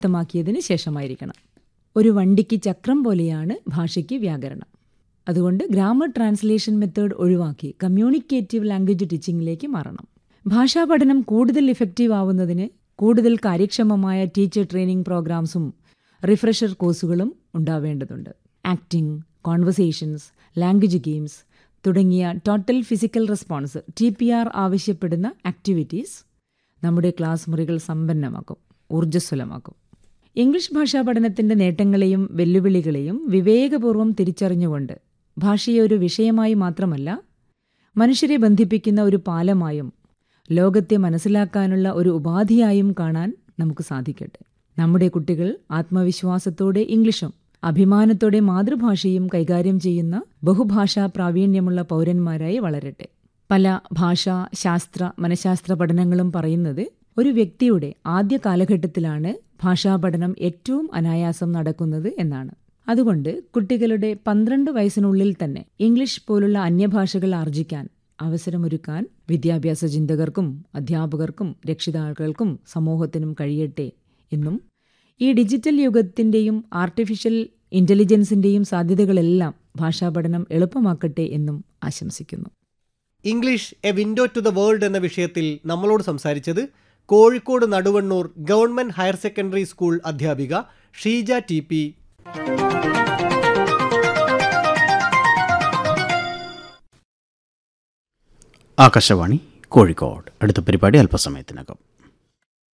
വ്യക്തമാക്കിയതിന് ശേഷമായിരിക്കണം ഒരു വണ്ടിക്ക് ചക്രം പോലെയാണ് ഭാഷയ്ക്ക് വ്യാകരണം അതുകൊണ്ട് ഗ്രാമർ ട്രാൻസ്ലേഷൻ മെത്തേഡ് ഒഴിവാക്കി കമ്മ്യൂണിക്കേറ്റീവ് ലാംഗ്വേജ് ടീച്ചിങ്ങിലേക്ക് മാറണം ഭാഷാ പഠനം കൂടുതൽ ഇഫക്റ്റീവ് ആവുന്നതിന് കൂടുതൽ കാര്യക്ഷമമായ ടീച്ചർ ട്രെയിനിങ് പ്രോഗ്രാംസും റിഫ്രഷർ കോഴ്സുകളും ഉണ്ടാവേണ്ടതുണ്ട് ആക്ടിംഗ് കോൺവെർസേഷൻസ് ലാംഗ്വേജ് ഗെയിംസ് തുടങ്ങിയ total physical response T P R ആവശ്യപ്പെടുന്ന ആക്ടിവിറ്റീസ് നമ്മുടെ ക്ലാസ് മുറികൾ സമ്പന്നമാക്കും ഊർജ്ജസ്വലമാക്കും ഇംഗ്ലീഷ് ഭാഷാ പഠനത്തിന്റെ നേട്ടങ്ങളെയും വെല്ലുവിളികളെയും വിവേകപൂർവ്വം തിരിച്ചറിഞ്ഞുകൊണ്ട് ഭാഷയെ ഒരു വിഷയമായി മാത്രമല്ല മനുഷ്യരെ ബന്ധിപ്പിക്കുന്ന ഒരു പാലമായും ലോകത്തെ മനസ്സിലാക്കാനുള്ള ഒരു ഉപാധിയായും കാണാൻ നമുക്ക് സാധിക്കട്ടെ നമ്മുടെ കുട്ടികൾ ആത്മവിശ്വാസത്തോടെ ഇംഗ്ലീഷും അഭിമാനത്തോടെ മാതൃഭാഷയും കൈകാര്യം ചെയ്യുന്ന ബഹുഭാഷാ പ്രാവീണ്യമുള്ള പൗരന്മാരായി വളരട്ടെ പല ഭാഷാ ശാസ്ത്ര മനഃശാസ്ത്ര പഠനങ്ങളും പറയുന്നത് ഒരു വ്യക്തിയുടെ ആദ്യ കാലഘട്ടത്തിലാണ് ഭാഷാ പഠനം ഏറ്റവും അനായാസം നടക്കുന്നത് എന്നാണ് അതുകൊണ്ട് കുട്ടികളുടെ പന്ത്രണ്ട് വയസ്സിനുള്ളിൽ തന്നെ ഇംഗ്ലീഷ് പോലുള്ള അന്യഭാഷകൾ ആർജിക്കാൻ അവസരമൊരുക്കാൻ വിദ്യാഭ്യാസ ചിന്തകർക്കും അധ്യാപകർക്കും രക്ഷിതാക്കൾക്കും സമൂഹത്തിനും കഴിയട്ടെ എന്നും ഈ ഡിജിറ്റൽ യുഗത്തിന്റെയും ആർട്ടിഫിഷ്യൽ ഇന്റലിജൻസിന്റെയും സാധ്യതകളെല്ലാം ഭാഷാ പഠനം എളുപ്പമാക്കട്ടെ എന്നും ആശംസിക്കുന്നു English a window to the world എന്ന വിഷയത്തിൽ നമ്മളോട് സംസാരിച്ചത് Kozhikode Naduvannur government higher secondary school അധ്യാപിക ഷീജ ടി പി ആകാശവാണി കോഴിക്കോട് അടുത്ത പരിപാടി അല്പസമയത്തിനകം